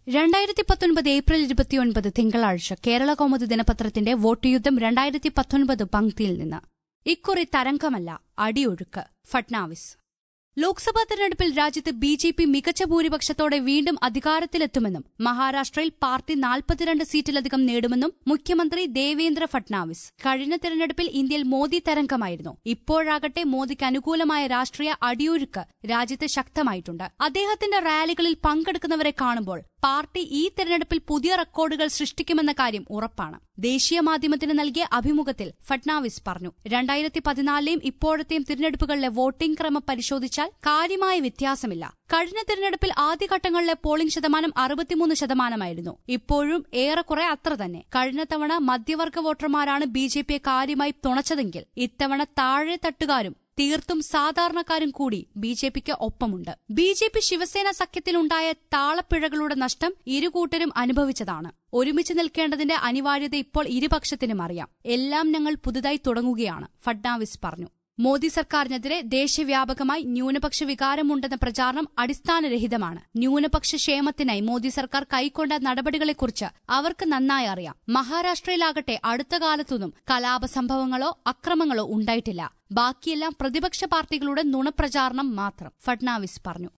രണ്ടായിരത്തി പത്തൊൻപത് ഏപ്രിൽ ഇരുപത്തിയൊൻപത് തിങ്കളാഴ്ച കേരള കൗമുദി ദിനപത്രത്തിന്റെ വോട്ട് യുദ്ധം രണ്ടായിരത്തി പത്തൊൻപത് പങ്ക്തിയിൽ നിന്ന് ഇക്കുറി തരംഗമല്ല അടിയൊഴുക്ക് ഫട്നാവിസ് ലോക്സഭാ തെരഞ്ഞെടുപ്പിൽ രാജ്യത്ത് ബി ജെ പി മികച്ച ഭൂരിപക്ഷത്തോടെ വീണ്ടും അധികാരത്തിലെത്തുമെന്നും മഹാരാഷ്ട്രയിൽ പാർട്ടി നാൽപ്പത്തിരണ്ട് സീറ്റിലധികം നേടുമെന്നും മുഖ്യമന്ത്രി ദേവേന്ദ്ര ഫട്നാവിസ് കഴിഞ്ഞ തെരഞ്ഞെടുപ്പിൽ ഇന്ത്യയിൽ മോദി തരംഗമായിരുന്നു ഇപ്പോഴാകട്ടെ മോദിക്ക് അനുകൂലമായ രാഷ്ട്രീയ അടിയൊഴുക്ക് രാജ്യത്ത് ശക്തമായിട്ടുണ്ട് അദ്ദേഹത്തിന്റെ റാലികളിൽ പങ്കെടുക്കുന്നവരെ കാണുമ്പോൾ പാർട്ടി ഈ തെരഞ്ഞെടുപ്പിൽ പുതിയ റെക്കോർഡുകൾ സൃഷ്ടിക്കുമെന്ന കാര്യം ഉറപ്പാണ് ദേശീയ മാധ്യമത്തിന് നൽകിയ അഭിമുഖത്തിൽ ഫട്നാവിസ് പറഞ്ഞു രണ്ടായിരത്തി പതിനാലിലെയും ഇപ്പോഴത്തെയും തിരഞ്ഞെടുപ്പുകളിലെ വോട്ടിംഗ് ക്രമം പരിശോധിച്ചാൽ കാര്യമായ വ്യത്യാസമില്ല കഴിഞ്ഞ തിരഞ്ഞെടുപ്പിൽ ആദ്യഘട്ടങ്ങളിലെ പോളിംഗ് ശതമാനം അറുപത്തിമൂന്ന് ശതമാനമായിരുന്നു ഇപ്പോഴും ഏറെക്കുറെ അത്ര തന്നെ കഴിഞ്ഞ തവണ മധ്യവർഗ വോട്ടർമാരാണ് ബി ജെ പിയെ കാര്യമായി തുണച്ചതെങ്കിൽ ഇത്തവണ താഴെ തട്ടുകാരും തീർത്തും സാധാരണക്കാരും കൂടി ബി ജെ പിക്ക് ഒപ്പമുണ്ട് ബി ജെ പി ശിവസേന സഖ്യത്തിലുണ്ടായ താളപ്പിഴകളുടെ നഷ്ടം ഇരുകൂട്ടരും അനുഭവിച്ചതാണ് ഒരുമിച്ച് നിൽക്കേണ്ടതിന്റെ അനിവാര്യത ഇപ്പോൾ ഇരുപക്ഷത്തിനും അറിയാം എല്ലാം ഞങ്ങൾ പുതുതായി തുടങ്ങുകയാണ് ഫഡ്നാവിസ് പറഞ്ഞു മോദി സർക്കാരിനെതിരെ ദേശവ്യാപകമായി ന്യൂനപക്ഷ വികാരമുണ്ടെന്ന പ്രചാരണം അടിസ്ഥാനരഹിതമാണ് ന്യൂനപക്ഷ ക്ഷേമത്തിനായി മോദി സർക്കാർ കൈക്കൊണ്ട നടപടികളെക്കുറിച്ച് അവർക്ക് നന്നായി അറിയാം മഹാരാഷ്ട്രയിലാകട്ടെ അടുത്ത കാലത്തൊന്നും കലാപ സംഭവങ്ങളോ അക്രമങ്ങളോ ഉണ്ടായിട്ടില്ല ബാക്കിയെല്ലാം പ്രതിപക്ഷ പാർട്ടികളുടെ നുണപ്രചാരണം മാത്രം ഫഡ്നാവിസ് പറഞ്ഞു